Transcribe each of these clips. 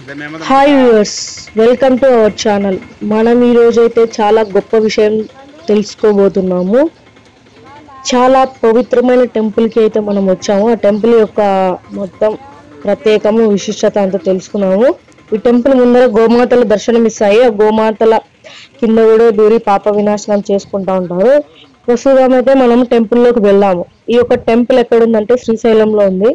hi viewers welcome to our channel మనం ఈ రోజైతే చాలా గొప్ప విషయం తెలుసుకోబోతున్నాము చాలా పవిత్రమైన టెంపుల్కి అయితే మనం వచ్చాము ఆ టెంపుల్ యొక్క మొత్తం ప్రత్యేకము విశిష్టత అంతా తెలుసుకున్నాము ఈ టెంపుల్ ముందర గోమాతలు దర్శనం ఇస్తాయి ఆ గోమాతల కింద కూడా దూరి పాప వినాశనం చేసుకుంటా ఉంటారు ప్రస్తుతం అయితే మనం టెంపుల్లోకి వెళ్ళాము ఈ యొక్క టెంపుల్ ఎక్కడుందంటే శ్రీశైలంలో ఉంది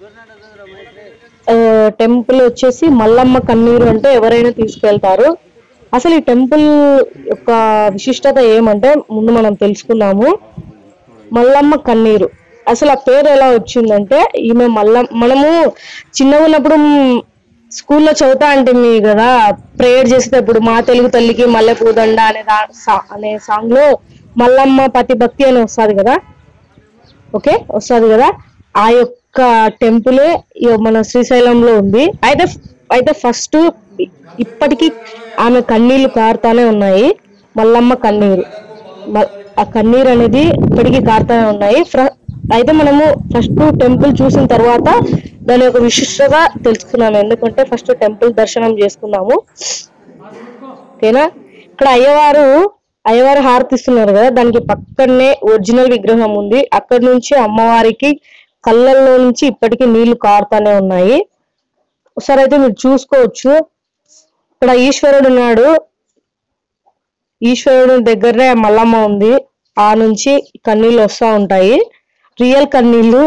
ఆ, టెంపుల్ వచ్చేసి మల్లమ్మ కన్నీరు అంటే ఎవరైనా తీసుకెళ్తారు అసలు ఈ టెంపుల్ యొక్క విశిష్టత ఏమంటే ముందు మనం తెలుసుకుందాము మల్లమ్మ కన్నీరు అసలు ఆ పేరు ఎలా వచ్చిందంటే ఈమె మల్ల మనము చిన్నగా ఉన్నప్పుడు మ్, స్కూల్లో చదువుతా అంటే మీ కదా ప్రేయర్ చేసేటప్పుడు మా తెలుగు తల్లికి మల్లె పూదండ అనే దా- సా- అనే సాంగ్ లో మల్లమ్మ పతి భక్తి అని వస్తుంది కదా ఓకే వస్తుంది కదా ఆ యొక్క టెంపులే ఈ మన శ్రీశైలంలో ఉంది అయితే అయితే ఫస్ట్ ఇప్పటికీ ఆమె కన్నీళ్లు కారుతానే ఉన్నాయి మల్లమ్మ కన్నీరు మ- ఆ కన్నీరు అనేది ఇప్పటికీ కారుతానే ఉన్నాయి ఫ్ర- అయితే మనము ఫస్ట్ టెంపుల్ చూసిన తర్వాత దాని యొక్క విశిష్టత తెలుసుకున్నాము ఎందుకంటే ఫస్ట్ టెంపుల్ దర్శనం చేసుకున్నాము ఓకేనా ఇక్కడ అయ్యవారు అయ్యవారు హారతిస్తున్నారు కదా దానికి పక్కనే ఒరిజినల్ విగ్రహం ఉంది అక్కడి నుంచి అమ్మవారికి కళ్ళల్లో నుంచి ఇప్పటికీ నీళ్లు కారుతానే ఉన్నాయి ఒకసారి అయితే మీరు చూసుకోవచ్చు ఇక్కడ ఈశ్వరుడు ఉన్నాడు ఈశ్వరుడు దగ్గరనే మల్లమ్మ ఉంది ఆ నుంచి కన్నీళ్ళు వస్తూ ఉంటాయి రియల్ కన్నీళ్ళు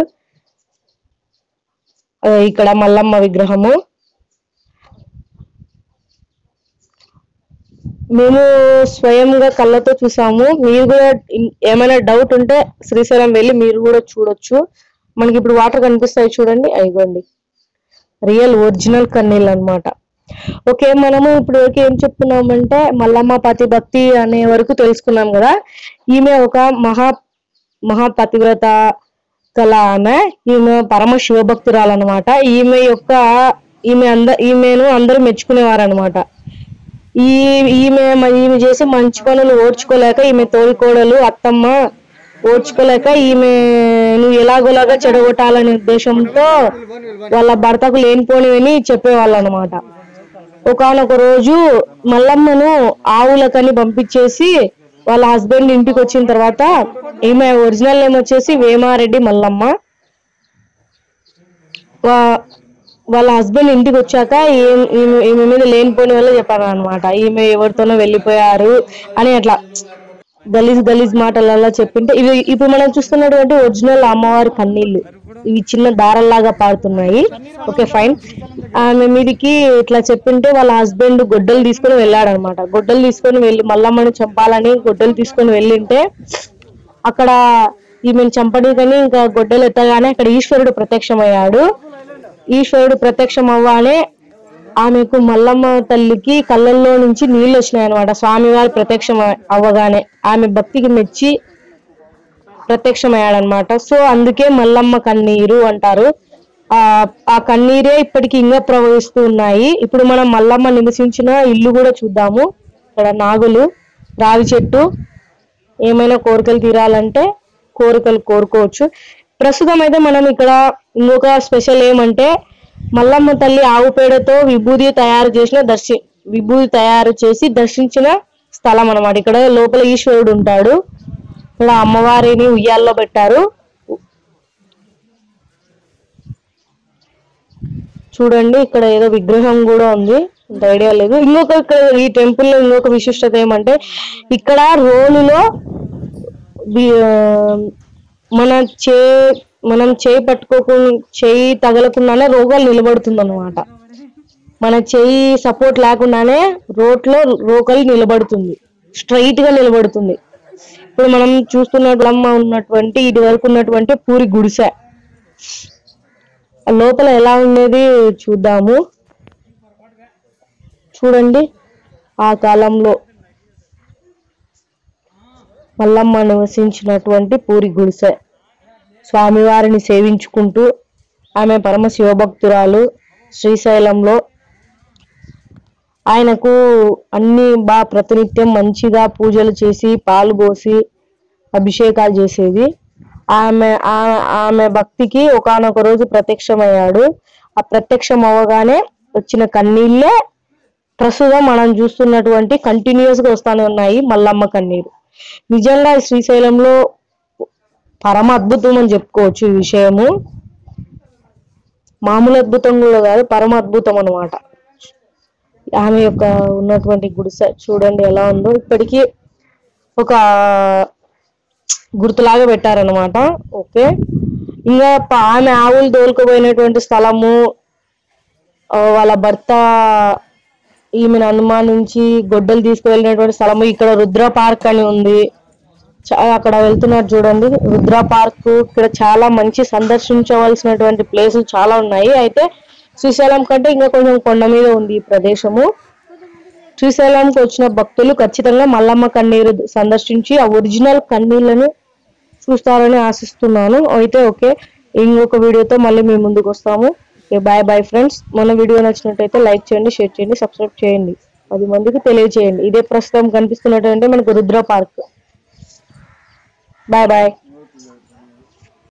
ఆ, ఇక్కడ మల్లమ్మ విగ్రహము మేము స్వయంగా కళ్ళతో చూసాము మీరు కూడా ఇన్- ఏమైనా డౌట్ ఉంటే శ్రీశైలం వెళ్ళి మీరు కూడా చూడొచ్చు మనకి ఇప్పుడు వాటర్ కనిపిస్తాయి చూడండి అయిగోండి రియల్ ఒరిజినల్ కన్నీళ్ళు అన్నమాట ఓకే మనము ఇప్పుడు వరకు ఏం చెప్తున్నామంటే మల్లమ్మ పతి భక్తి అనే వరకు తెలుసుకున్నాం కదా ఈమె ఒక మహా మహాపతివ్రత కల ఆమె ఈమె పరమ శివభక్తురాలు అనమాట ఈమె యొక్క ఈమె అంద ఈమెను అందరూ మెచ్చుకునేవారు అనమాట ఈ ఈమె మ- ఈమె చేసే మంచి పనులు ఓర్చుకోలేక ఈమె తోడికోడలు అత్తమ్మ ఓర్చుకోలేక ఈమెను ఎలాగోలాగా చెడగొట్టాలనే ఉద్దేశంతో వాళ్ళ భర్తకు లేనిపోనివని చెప్పేవాళ్ళు అనమాట ఒకనొక రోజు మల్లమ్మను ఆవులకని పంపించేసి వాళ్ళ హస్బెండ్ ఇంటికి వచ్చిన తర్వాత ఈమె ఒరిజినల్ నేమ్ వచ్చేసి వేమారెడ్డి మల్లమ్మ వా- వాళ్ళ హస్బెండ్ ఇంటికి వచ్చాక ఏం- ఈమె ఈమె మీద లేనిపోని వల్ల చెప్పారు అనమాట ఈమె ఎవరితోనో వెళ్ళిపోయారు అని అట్లా గలీజ్ గలీజ్ మాటలలో చెప్పింటే ఇవి ఇప్పుడు మనం చూస్తున్నటువంటి ఒరిజినల్ అమ్మవారి కన్నీళ్లు ఇవి చిన్న దారల్లాగా పారుతున్నాయి ఓకే ఫైన్ ఆమె మీదికి ఇట్లా చెప్పింటే వాళ్ళ హస్బెండ్ గొడ్డలు తీసుకొని వెళ్ళాడు అనమాట గొడ్డలు తీసుకొని వెళ్ళి మల్లమ్మని చంపాలని గొడ్డలు తీసుకొని వెళ్ళింటే అక్కడ ఈమెను చంపడీకని ఇంకా గొడ్డలు ఎత్తగానే అక్కడ ఈశ్వరుడు ప్రత్యక్షమయ్యాడు ఈశ్వరుడు ప్రత్యక్షం అవ్వానే ఆమెకు మల్లమ్మ తల్లికి కళ్ళల్లో నుంచి నీళ్ళు వచ్చినాయి అనమాట స్వామివారి ప్రత్యక్షం అవ్వగానే ఆమె భక్తికి మెచ్చి ప్రత్యక్షమయ్యాడనమాట సో అందుకే మల్లమ్మ కన్నీరు అంటారు ఆ ఆ కన్నీరే ఇప్పటికి ఇంకా ప్రవహిస్తూ ఉన్నాయి ఇప్పుడు మనం మల్లమ్మ నివసించిన ఇల్లు కూడా చూద్దాము ఇక్కడ నాగులు రావి చెట్టు ఏమైనా కోరికలు తీరాలంటే కోరికలు కోరుకోవచ్చు ప్రస్తుతం అయితే మనం ఇక్కడ ఇంకొక స్పెషల్ ఏమంటే మల్లమ్మ తల్లి ఆవు పేడతో విభూది తయారు చేసిన దర్శి విభూది తయారు చేసి దర్శించిన స్థలం అన్నమాట ఇక్కడ లోపల ఈశ్వరుడు ఉంటాడు ఇక్కడ అమ్మవారిని ఉయ్యాల్లో పెట్టారు చూడండి ఇక్కడ ఏదో విగ్రహం కూడా ఉంది అంత ఐడియా లేదు ఇంకొక ఇక్కడ ఈ టెంపుల్ లో ఇంకొక విశిష్టత ఏమంటే ఇక్కడ రోలులో వి- ఆ, మన చే మనం చేయి పట్టుకోకుండా చేయి తగలకుండానే రోగాలు నిలబడుతుంది అనమాట మన చేయి సపోర్ట్ లేకుండానే రోట్లో రోకలు నిలబడుతుంది స్ట్రైట్ గా నిలబడుతుంది ఇప్పుడు మనం చూస్తున్నట్లు అమ్మ ఉన్నటువంటి ఇది వరకు ఉన్నటువంటి పూరి గుడిసె ఆ లోపల ఎలా ఉండేది చూద్దాము చూడండి ఆ కాలంలో మల్లమ్మ నివసించినటువంటి పూరి గుడిసె స్వామివారిని సేవించుకుంటూ ఆమె పరమ శివభక్తురాలు శ్రీశైలంలో ఆయనకు అన్ని బాగా ప్రతినిత్యం మంచిగా పూజలు చేసి పాలు పోసి అభిషేకాలు చేసేది ఆమె ఆ- ఆమె భక్తికి ఒకానొక రోజు ప్రత్యక్షమయ్యాడు ఆ ప్రత్యక్షం అవ్వగానే వచ్చిన కన్నీళ్ళే ప్రస్తుతం మనం చూస్తున్నటువంటి కంటిన్యూస్ గా వస్తానే ఉన్నాయి మల్లమ్మ కన్నీరు నిజంగా ఈ శ్రీశైలంలో పరమ అద్భుతం అని చెప్పుకోవచ్చు ఈ విషయము మామూలు అద్భుతం కూడా కాదు పరమ అద్భుతం అనమాట ఆమె యొక్క ఉన్నటువంటి గుడిసె చూడండి ఎలా ఉందో ఇప్పటికీ ఒక గుర్తులాగా పెట్టారనమాట ఓకే ఇంకా ప- ఆమె ఆవులు తోలుకుపోయినటువంటి స్థలము ఆ, వాళ్ళ భర్త ఈమెను అనుమానించి గొడ్డలు తీసుకువెళ్ళినటువంటి స్థలము ఇక్కడ రుద్ర పార్క్ అని ఉంది చా- అక్కడ వెళ్తున్నారు చూడండి రుద్ర పార్క్ ఇక్కడ చాలా మంచి సందర్శించవలసినటువంటి ప్లేసులు చాలా ఉన్నాయి అయితే శ్రీశైలం కంటే ఇంకా కొంచెం కొండ మీద ఉంది ఈ ప్రదేశము శ్రీశైలంకి వచ్చిన భక్తులు ఖచ్చితంగా మల్లమ్మ కన్నీరు సందర్శించి ఆ ఒరిజినల్ కన్నీళ్లను చూస్తారని ఆశిస్తున్నాను అయితే ఓకే ఇంకొక వీడియోతో మళ్ళీ మీ ముందుకు వస్తాము ఓకే బాయ్ బాయ్ ఫ్రెండ్స్ మన వీడియో నచ్చినట్టయితే లైక్ చేయండి షేర్ చేయండి సబ్స్క్రైబ్ చేయండి పది మందికి తెలియజేయండి ఇదే ప్రస్తుతం కనిపిస్తున్నటువంటి మనకు రుద్ర పార్క్ బాయ్ బాయ్